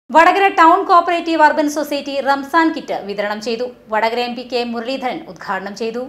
Vadakara town cooperative urban society Ramzan kit വിതരണം ചെയ്തു Vadakara M P K Muraleedharan ഉദ്ഘാടനം ചെയ്തു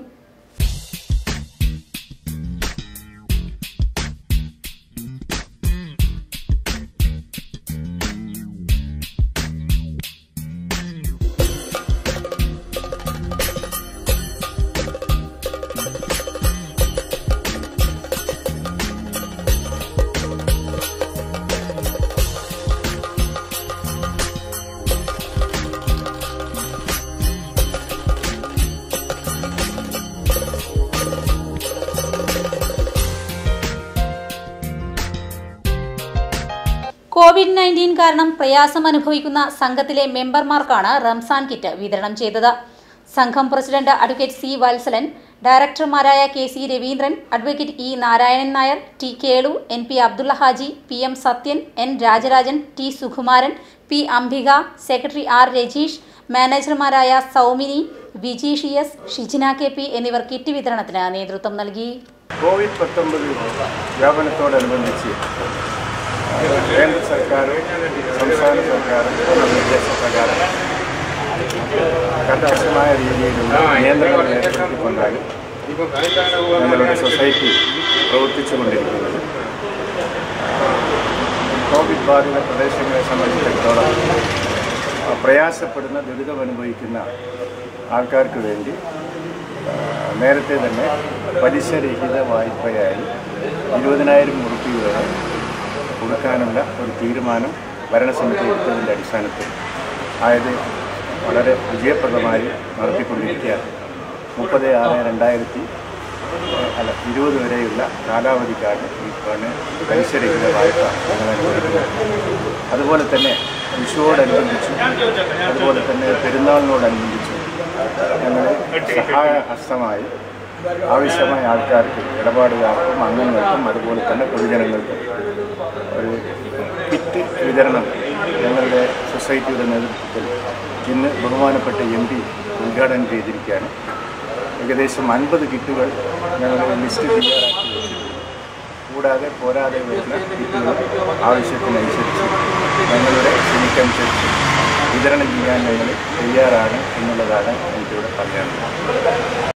കോവിഡ് നയൻറ്റീൻ കാരണം പ്രയാസം അനുഭവിക്കുന്ന സംഘത്തിലെ മെമ്പർമാർക്കാണ് റംസാൻ കിറ്റ് വിതരണം ചെയ്തത് സംഘം പ്രസിഡന്റ് അഡ്വക്കേറ്റ് സി വത്സലൻ ഡയറക്ടർമാരായ K C Raveendran advocate E Narayanan Nair T Kelu N P Abdulla Haji P M Sathyan N Rajarajan T Sukumaran P Ambika secretary R Rajeesh മാനേജർമാരായ Soumini Vijeesh S Shijina K P എന്നിവർ കിറ്റ് വിതരണത്തിന് നേതൃത്വം നൽകി കോവിഡ് പത്തൊമ്പത് വ്യാപനത്തോടനുബന്ധിച്ച് കേന്ദ്ര സർക്കാരും സംസ്ഥാന സർക്കാരും നിർദ്ദേശപ്രകാരം കർക്കശമായ രീതിയിലുള്ള നിയന്ത്രണങ്ങൾ ഏർപ്പെടുത്തിക്കൊണ്ടാണ് ഞങ്ങളുടെ സൊസൈറ്റി പ്രവർത്തിച്ചു കൊണ്ടിരിക്കുന്നത് കോവിഡ് ബാധിത പ്രദേശങ്ങളെ സംബന്ധിച്ചിടത്തോളം പ്രയാസപ്പെടുന്ന ദുരിതമനുഭവിക്കുന്ന ആൾക്കാർക്ക് വേണ്ടി ആ, നേരത്തെ തന്നെ പലിശരഹിത വായ്പയായി ഇരുപതിനായിരം ഉറുപ്പിക വരെ കൊടുക്കാനുള്ള ഒരു തീരുമാനം ഭരണസമിതി എടുത്തതിൻ്റെ അടിസ്ഥാനത്തിൽ ആയത് വളരെ വിജയപ്രദമായി നടത്തിക്കൊണ്ടിരിക്കുകയാണ് മുപ്പത് ആറ് രണ്ടായിരത്തി അല്ല ഇരുപത് വരെയുള്ള കാലാവധിക്കാണ് ഈ പണി പലിശരഹിത വായ്പ ഞങ്ങൾ അനുവദിക്കുന്നത് അതുപോലെ തന്നെ വിഷുവോടനുബന്ധിച്ചും അതുപോലെ തന്നെ പെരുന്നാളിനോടനുബന്ധിച്ചും ഞങ്ങൾ സഹായ ഹസ്തമായി ആവശ്യമായ ആൾക്കാർക്ക് ഇടപാടുകാർക്കും അംഗങ്ങൾക്കും അതുപോലെ തന്നെ പൊതുജനങ്ങൾക്കും ഒരു കിറ്റ് വിതരണം ഞങ്ങളുടെ സൊസൈറ്റിയുടെ നേതൃത്വത്തിൽ ഇന്ന് ബഹുമാനപ്പെട്ട എം പി ഉദ്ഘാടനം ചെയ്തിരിക്കുകയാണ് ഏകദേശം അൻപത് കിറ്റുകൾ ഞങ്ങൾ ലിസ്റ്റ് തയ്യാറാക്കി വെച്ചിട്ടുണ്ട് കൂടാതെ പോരാതെ വരുന്ന കിറ്റുകൾ ആവശ്യത്തിനനുസരിച്ച് ഞങ്ങളുടെ ക്ഷണിക്കനുസരിച്ച് വിതരണം ചെയ്യാൻ ഞങ്ങൾ തയ്യാറാണ് എന്നുള്ളതാണ് എനിക്കിവിടെ പറയാനുള്ളത്